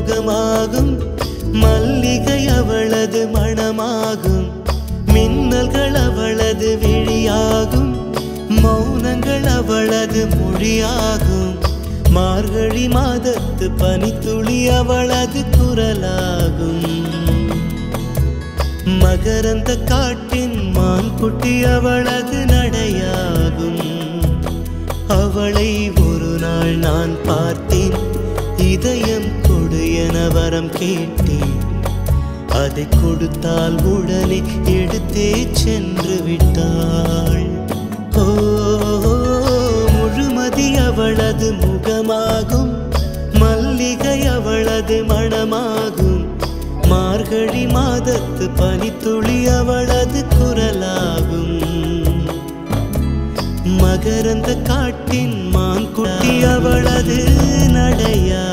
முகமாகும் மல்லிகை அவளது மணமாகும் மின்னல்கள் அவளது விழியாகும் மௌனங்கள் அவளது மொழியாகும் மார்கழி மாதத்து பனித்துளி அவளது குரலாகும் மகரந்த காட்டின் மான்குட்டி அவளது நடையாகும் அவளை ஒரு நாள் நான் பார்த்தேன் இதயம் கொடு என வரம் கேட்டேன் அதை கொடுத்தால் உடனே எடுத்தே சென்று விட்டாள் ஓ முழுமதி அவளது முகமாகும் மல்லிகை அவளது மணமாகும் மார்கழி மாதத்து பனித்துளி அவளது குரலாகும் மகரந்த காட்டின் மான்குட்டி அவளது நடையா